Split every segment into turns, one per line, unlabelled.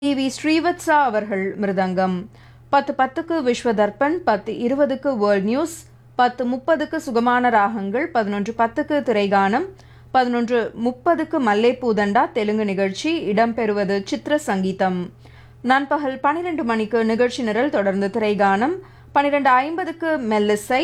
T V Srivatsa அவர்கள் மிருதங்கம் பத்து பத்துக்கு விஸ்வ தர்ப்பண் பத்து இருபதுக்கு வேர்ல்ட் நியூஸ் பத்து முப்பதுக்கு சுகமான ராகங்கள் பதினொன்று பத்துக்கு திரைகானம் பதினொன்று முப்பதுக்கு மல்லேப்பூதண்டா தெலுங்கு நிகழ்ச்சி இடம்பெறுவது சித்திர சங்கீதம் நண்பகல் பன்னிரண்டு மணிக்கு நிகழ்ச்சி நிரல் தொடர்ந்து திரைகானம் பன்னிரண்டு ஐம்பதுக்கு மெல்லிசை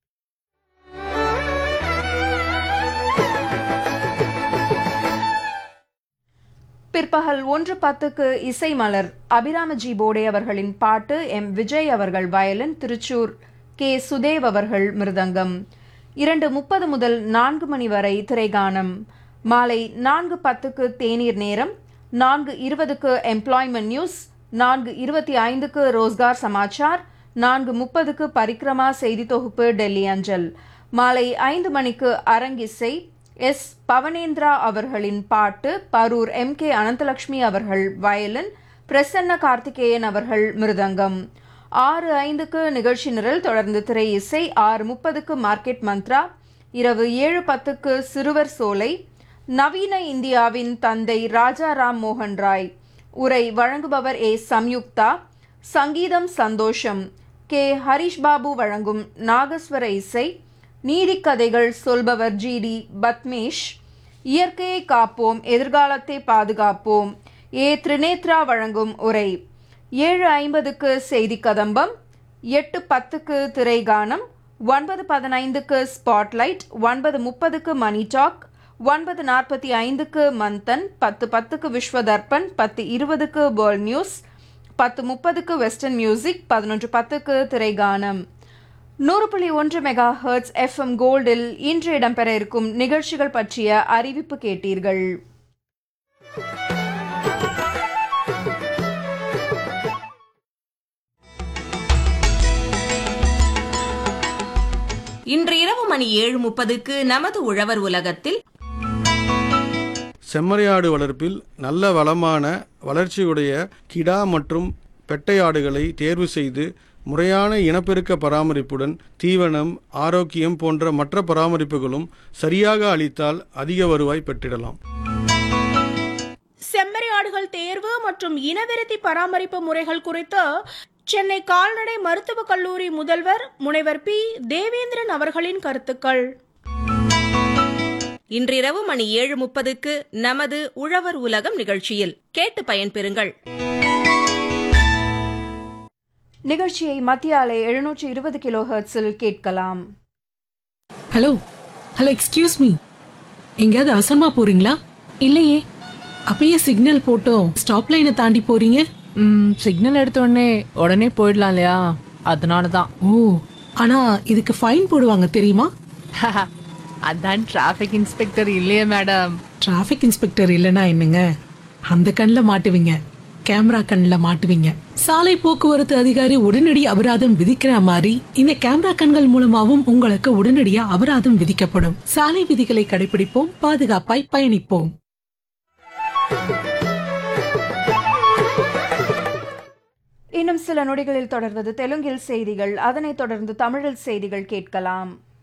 பிற்பகல் ஒன்று பத்துக்கு இசை மலர் அபிராமஜி போடே அவர்களின் பாட்டு எம் விஜய் அவர்கள் வயலின் திருச்சூர் கே சுதேவ் அவர்கள் மிருதங்கம் இரண்டு முப்பது முதல் நான்கு மணி வரை திரைகானம் மாலை நான்கு பத்துக்கு தேநீர் நேரம் நான்கு இருபதுக்கு எம்ப்ளாய்மெண்ட் நியூஸ் நான்கு இருபத்தி ஐந்துக்கு ரோஸ்கார் சமாச்சார் நான்கு முப்பதுக்கு பரிக்ரமா செய்தி தொகுப்பு டெல்லி அஞ்சல் மாலை ஐந்து மணிக்கு அரங்கிசை எஸ் பவனேந்திரா அவர்களின் பாட்டு பரூர் எம் கே அனந்தலட்சுமி அவர்கள் வயலின் பிரசன்ன கார்த்திகேயன் அவர்கள் மிருதங்கம் ஆறு ஐந்துக்கு நிகழ்ச்சி நிரல் தொடர்ந்து திரை இசை ஆறு முப்பதுக்கு மார்க்கெட் மந்த்ரா இரவு ஏழு பத்துக்கு சிறுவர் சோலை நவீன இந்தியாவின் தந்தை ராஜா ராம் மோகன் ராய் உரை வழங்குபவர் ஏ சம்யுக்தா சங்கீதம் சந்தோஷம் கே ஹரிஷ் பாபு வழங்கும் நாகஸ்வர இசை நீதிக்கதைகள் சொல்பவர் ஜி டி பத்மேஷ் இயற்கையை காப்போம் எதிர்காலத்தை பாதுகாப்போம் ஏ திரிநேத்ரா வழங்கும் உரை ஏழு ஐம்பதுக்கு செய்தி கதம்பம் எட்டு பத்துக்கு திரைகானம் ஒன்பது பதினைந்துக்கு ஸ்பாட்லைட் ஒன்பது முப்பதுக்கு மணி டாக் ஒன்பது நாற்பத்தி ஐந்துக்கு மந்தன் பத்து பத்துக்கு விஸ்வ தர்ப்பண் பத்து இருபதுக்கு வேர்ல்ட் நியூஸ் பத்து முப்பதுக்கு வெஸ்டர்ன் மியூசிக் பதினொன்று பத்துக்கு திரைகானம் நூறு புள்ளி ஒன்று மெகா ஹெர்ட்ஸ் எஃப்எம் கோல்டில் இன்று இடம்பெற இருக்கும் நிகழ்ச்சிகள் பற்றிய அறிவிப்பு கேட்டீர்கள்
இன்று இரவு மணி ஏழு முப்பதுக்கு நமது உழவர் உலகத்தில்
செம்மறியாடு வளர்ப்பில் நல்ல வளமான வளர்ச்சியுடைய கிடா மற்றும் பெட்டையாடுகளை தேர்வு செய்து முறையான இனப்பெருக்க பராமரிப்புடன் தீவனம் ஆரோக்கியம் போன்ற மற்ற பராமரிப்புகளும் சரியாக அளித்தால் அதிக வருவாய் பெற்றிடலாம்
செம்மறி ஆடுகள் தேர்வு மற்றும் இனவிருத்தி பராமரிப்பு முறைகள் குறித்து சென்னை கால்நடை மருத்துவக் கல்லூரி முதல்வர் முனைவர் பி தேவேந்திரன் அவர்களின் கருத்துக்கள்
இன்றிரவு மணி ஏழு முப்பதுக்கு நமது உழவர் உலகம் நிகழ்ச்சியில் கேட்டு பயன்பெறுங்கள்
நிகழ்ச்சியை மத்திய அலை எழுநூற்றி இருபது கிலோ ஹெர்ட்ஸில் கேட்கலாம்
ஹலோ ஹலோ எக்ஸ்கியூஸ் மீ எங்கேயாவது அவசரமா போறீங்களா
இல்லையே
அப்பயே சிக்னல் போட்டோம் ஸ்டாப் லைனை தாண்டி போறீங்க
ம் சிக்னல் எடுத்த உடனே உடனே போயிடலாம் இல்லையா அதனால தான்
ஓ ஆனா இதுக்கு ஃபைன் போடுவாங்க தெரியுமா
அதான் டிராஃபிக் இன்ஸ்பெக்டர் இல்லையே மேடம்
டிராஃபிக் இன்ஸ்பெக்டர் இல்லைன்னா என்னங்க அந்த கண்ணில் மாட்டுவீங்க கேமரா கண்ணில் மாட்டுவீங்க சாலை போக்குவரத்து அதிகாரி உடனடி அபராதம் விதிக்கிற மாதிரி இந்த கேமரா கண்கள் மூலமாவும் உங்களுக்கு உடனடியா அபராதம் விதிக்கப்படும் சாலை விதிகளை கடைபிடிப்போம் பாதுகாப்பாய் பயணிப்போம்
இன்னும் சில நொடிகளில் தொடர்வது தெலுங்கில் செய்திகள் அதனைத் தொடர்ந்து தமிழில் செய்திகள் கேட்கலாம்